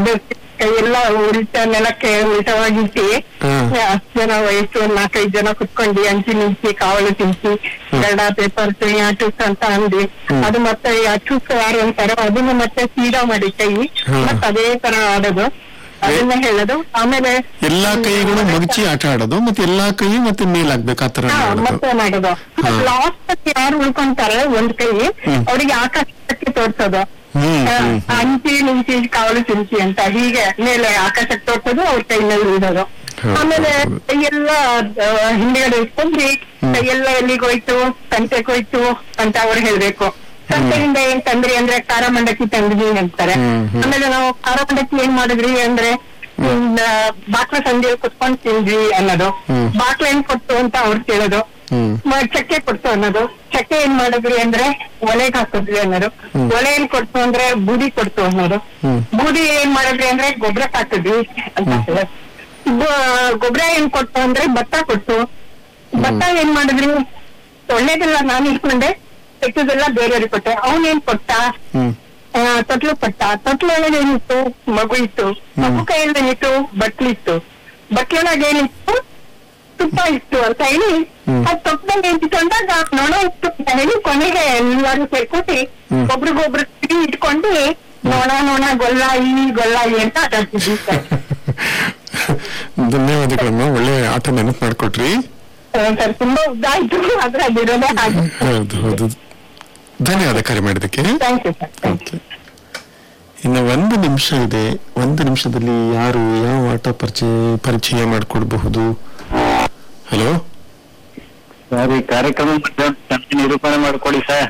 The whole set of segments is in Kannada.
ಅದು ಕೈಯೆಲ್ಲ ಉಲ್ಟ ನೆಲಕ್ಕೆ ಉಲ್ಟವಾಗಿಟ್ಟು ಹ್ಮ್. ಹತ್ತು ಜನ ವಯಸ್ಸು ಒಂದ್ ನಾಲ್ಕೈದು ಜನ ಕುತ್ಕೊಂಡು ಅಂಚಿ ನಿಂಚಿ ಕಾವಲು ತಿಂಚಿ ಗಡ ಪೇಪರ್ಸ್ ಅಟೂಸ್ ಅಂತ ಅಂದಿ ಅದು ಮತ್ತೆ ಈ ಅಟೂಸ್ ಯಾರು ಅಂತಾರೋ ಅದನ್ನ ಮತ್ತೆ ಸೀದಾ ಮಾಡಿ ಕೈ ಹ್ಮ್. ಮತ್ತೆ ಅದೇ ತರ ಆಡೋದು ಅದನ್ನ ಹೇಳೋದು ಆಮೇಲೆ ಎಲ್ಲಾ ಕೈಗಳು ಮಗಚಿ ಆಟ ಆಡೋದು ಮತ್ತೆ ಎಲ್ಲಾ ಕೈ ಮತ್ತೆ ಮೇಲಾಗ್ಬೇಕು ಆತರ ಹಾ, ಮಾಡೋದು ಮತ್ತೆ ಮಾಡೋದು ಹಾ. ಲಾಸ್ಟ್ ಯಾರು ಉಳ್ಕೊಂತಾರೆ ಒಂದ್ ಕೈ ಹ್ಮ್. ಅವ್ರಿಗೆ ಆಕಾಶಕ್ಕೆ ತೋರ್ಸೋದು ಹ್ಮ್ ಆ, ಹ್ಮ್ ಅಂಚಿ ನಿಂಚಿ ಕಾವಲು ಚಿಂಚಿ ಅಂತ ಹೀಗೆ ಮೇಲೆ ಆಕಾಶಕ್ಕೆ ತೋರ್ಸೋದು ಅವ್ರ ಕೈನಲ್ಲಿ ಇಡೋದು ಹೌದು, ಆಮೇಲೆ ಹೌದು. ಕೈಯೆಲ್ಲ ಆ, ಹಿಂದ್ಗಡೆ ಇಟ್ಕೊಂಡ್ರಿ ಕೈಯೆಲ್ಲ ಎಲ್ಲಿಗೆ ಹೋಯ್ತು ಸಂತೆಗೆ ಹೋಯ್ತು ಅಂತ ಅವ್ರು ಹೇಳ್ಬೇಕು ಸಂತೆಯಿಂದ ಏನ್ ತಂದ್ರಿ ಅಂದ್ರೆ ಖಾರ ಮಂಡಕ್ಕಿ ತಂದ್ವಿ ಅಂತಾರೆ ಹ್ಮ್, ಹ್ಮ್. ಆಮೇಲೆ ನಾವು ಖಾರ ಮಂಡಕ್ಕಿ ಏನ್ ಮಾಡಿದ್ರಿ ಅಂದ್ರೆ ಬಾಕ್ಲ ಸಂಜೆ ಕುತ್ಕೊಂಡ್ ತಿಂದ್ವಿ ಅನ್ನೋದು ಹ್ಮ್. ಬಾಕ್ಲ ಏನ್ ಕೊಡ್ತು ಅಂತ ಅವ್ರು ಕೇಳೋದು ಹ್ಮ್ ಮ- ಚಕ್ಕೆ ಕೊಡ್ತು ಅನ್ನೋದು ಚಕ್ಕೆ ಏನ್ ಮಾಡಿದ್ರಿ ಅಂದ್ರೆ ಒಲೆಗ್ ಹಾಕಿದ್ವಿ ಅನ್ನೋದು ಹ್ಮ್. ಒಲೆ ಏನ್ ಕೊಡ್ತು ಅಂದ್ರೆ ಬೂದಿ ಕೊಡ್ತು ಅನ್ನೋದು ಹ್ಮ್. ಬೂದಿ ಏನ್ ಮಾಡಿದ್ರಿ ಅಂದ್ರೆ ಗೊಬ್ಬರ ಹಾಕಿದ್ವಿ ಅಂತ ಹೇಳೋದು. ಗೊ- ಗೊಬ್ಬರ ಏನ್ ಕೊಡ್ತು ಅಂದ್ರೆ ಭತ್ತ ಕೊಡ್ತು ಭತ್ತ ಏನ್ ಮಾಡಿದ್ರಿ ಒಳ್ಳೇದೆಲ್ಲ ನಾನು ಇಟ್ಕೊಂಡೆ ಕೆಟ್ಟದೆಲ್ಲ ಬೇರೆಯವ್ರಿಗೆ ಕೊಟ್ಟೆ ಅವನ್ ಏನ್ ಕೊಟ್ಟ ಹ್ಮ್ ಆ, ತೊಟ್ಲು ಕೊಟ್ಟ ತೊಟ್ಲು ಒಳಗೆ ಏನಿತ್ತು ಮಗು ಇತ್ತು ಮಗು ಕೈಯಲ್ಲಿ ಏನಿತ್ತು ಬಟ್ಲಿತ್ತು ಬಟ್ಲೊಳಗೆ ಏನಿತ್ತು ತುಪ್ಪ ಇತ್ತು ಅಂತ ಹೇಳಿ ಹ್ಮ್. ಆ ತೊಪ್ಪದಲ್ಲಿ ಇಟ್ಕೊಂಡಾಗ ನೊಣ ಇತ್ತು ಅಂತ ಹೇಳಿ ಕೊನೆಗೆ ಎಲ್ಲರೂ ಸೇರ್ಕೊಂಡು ಹ್ಮ್. ಒಬ್ರಿಗೊಬ್ರು ಸಿಡಿ ಇಟ್ಕೊಂಡು ನೊಣ ನೊಣ ಗೊಲ್ಲ ಈ ಗೊಲ್ಲ ಈ ಅಂತ ಆಟಾಡ್ತಿದ್ವಿ ಸರ್ ಧನ್ಯವಾದಗಳಮ್ಮ ಒಳ್ಳೆ ಆಟ ನೆನಪು ಮಾಡ್ಕೊಟ್ರಿ ಸರ್ ತುಂಬಾ ಉದ್ದ ಆಯ್ತು ಆದ್ರೆ ಅದಿರೋದೇ ಹಾಗೆ ಹೌದು ಹೌದು ಧನ್ಯವಾದ ಕರೆ ಮಾಡಿದ್ದಕ್ಕೆ thank you sir thank okay ಇನ್ನು ಒಂದು ನಿಮಿಷ ಇದೆ ಒಂದು ನಿಮಿಷದಲ್ಲಿ ಯಾರು ಯಾವ ಆಟ ಪರಿಚಯ ಪರಿಚಯ ಮಾಡಿಕೊಡ್ಬಹುದು ಹಲೋ ಸರ್ ಈ ಕಾರ್ಯಕ್ರಮ ಮತ್ತೆ ಚೆನ್ನಾಗಿ ನಿರೂಪಣೆ ಮಾಡ್ಕೊಡಿ ಸರ್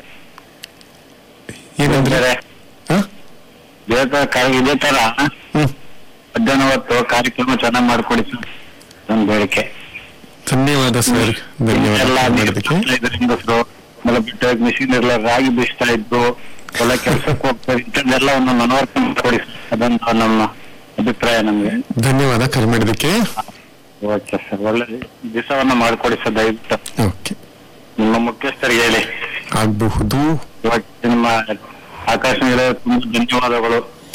ಏನಂದ್ರೆ ಬೇರೆ ಹ? ಇದೇ ತರ ಕಾ- ಇದೇ ತರ ಹ್ಮ್ ಮಧ್ಯಾಹ್ನ ಹೊತ್ತು ಕಾರ್ಯಕ್ರಮ ಚೆನ್ನಾಗಿ ಮಾಡ್ಕೊಡಿ ಸರ್ ನನ್ನ ಬೇಡಿಕೆ ಧನ್ಯವಾದ ಸರ್ ಧನ್ಯವಾದ ಎಲ್ಲ ಕರೆ ಮಾಡಿದ್ದಕ್ಕೆ ಹೆಂಗಸರು ಆಮೇಲೆ ಬಿಟ್ಟು ಮಿಷಿನ್ ಎಲ್ಲ ರಾಗಿ ಬೀಸ್ತಾ ಇದ್ದು ಎಲ್ಲ ಕೆಲ್ಸಕ್ಕೆ ಹೋಗ್ತಾರೆ ಇಂಥದ್ದೆಲ್ಲ ಒಂದು ಮನವರಿಕೆ ಮಾಡ್ಕೊಡಿ ಸರ್ ಅದೊಂದು ನಮ್ಮ ಅಭಿಪ್ರಾಯ ನಮ್ಗೆ ಧನ್ಯವಾದ ಕರೆ ಮಾಡಿದ್ದಕ್ಕೆ ಓಕೆ ಸರ್ ಒಳ್ಳೆ ದಿವಸವನ್ನ ಮಾಡ್ಕೊಡಿ ಸರ್ ದಯವಿಟ್ಟು ಓಕೆ ನಿಮ್ಮ ಮುಖ್ಯಸ್ಥರಿಗೆ ಹೇಳಿ ಆಗಬಹುದು ಇವತ್ತು ನಿಮ್ಮ ಆಕಾಶವಾಣಿ ತುಂಬಾ ಧನ್ಯವಾದಗಳು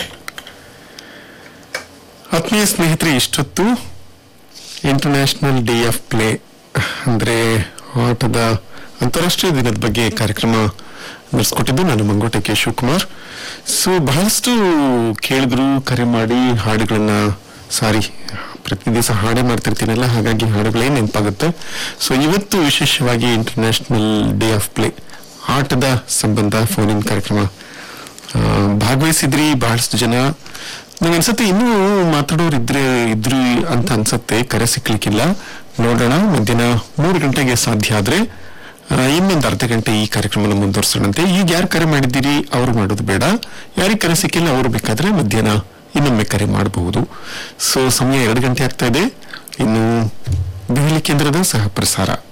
ಆತ್ಮೀಯ ಸ್ನೇಹಿತರೆ ಇಷ್ಟೊತ್ತು ಇಂಟರ್ನ್ಯಾಷನಲ್ ಡೇ ಆಫ್ ಪ್ಲೇ ಅಂದ್ರೆ ಆಟದ ಅಂತಾರಾಷ್ಟ್ರೀಯ ದಿನದ ಬಗ್ಗೆ ಕಾರ್ಯಕ್ರಮ ನಡೆಸ್ಕೊಟ್ಟಿದ್ದು ನಾನು ಮಂಗೋಟೆ ಕೆ ಶಿವಕುಮಾರ್ ಸೊ ಬಹಳಷ್ಟು ಕೇಳಿದ್ರು ಕರೆ ಮಾಡಿ ಹಾಡುಗಳನ್ನ ಸಾರಿ ಪ್ರತಿ ದಿವಸ ಹಾಡೇ ಮಾಡ್ತಿರ್ತೀನಲ್ಲ ಹಾಗಾಗಿ ಹಾಡುಗಳೇ ನೆನಪಾಗುತ್ತೆ ಸೊ ಇವತ್ತು ವಿಶೇಷವಾಗಿ ಇಂಟರ್ನ್ಯಾಷನಲ್ ಡೇ ಆಫ್ ಪ್ಲೇ ಆಟದ ಸಂಬಂಧ ಫೋನಿನ ಕಾರ್ಯಕ್ರಮ ಆ, ಭಾಗವಹಿಸಿದ್ರಿ ಬಹಳಷ್ಟು ಜನ ನಂಗೆ ಅನ್ಸತ್ತೆ ಇನ್ನೂ ಮಾತಾಡೋರು ಇದ್ರೆ ಇದ್ರು ಅಂತ ಅನ್ಸತ್ತೆ ಕರೆ ಸಿಕ್ಲಿಕ್ಕಿಲ್ಲ ನೋಡೋಣ ಮಧ್ಯಾಹ್ನ ಮೂರು ಗಂಟೆಗೆ ಸಾಧ್ಯ ಆದ್ರೆ ಆ, ಇನ್ನೊಂದು ಅರ್ಧ ಗಂಟೆ ಈ ಕಾರ್ಯಕ್ರಮನ ಮುಂದುವರ್ಸೋಣಂತೆ ಈಗ ಯಾರು ಕರೆ ಮಾಡಿದ್ದೀರಿ ಅವರು ಮಾಡೋದು ಬೇಡ ಯಾರಿಗೆ ಕರೆ ಸಿಕ್ಕಿಲ್ಲ ಅವರು ಬೇಕಾದ್ರೆ ಮಧ್ಯಾಹ್ನ ಇನ್ನೊಮ್ಮೆ ಕರೆ ಮಾಡಬಹುದು ಸೊ ಸಮಯ ಎರಡು ಗಂಟೆ ಆಗ್ತಾ ಇದೆ ಇನ್ನು ದೆಹಲಿ ಕೇಂದ್ರದ ಸಹ ಪ್ರಸಾರ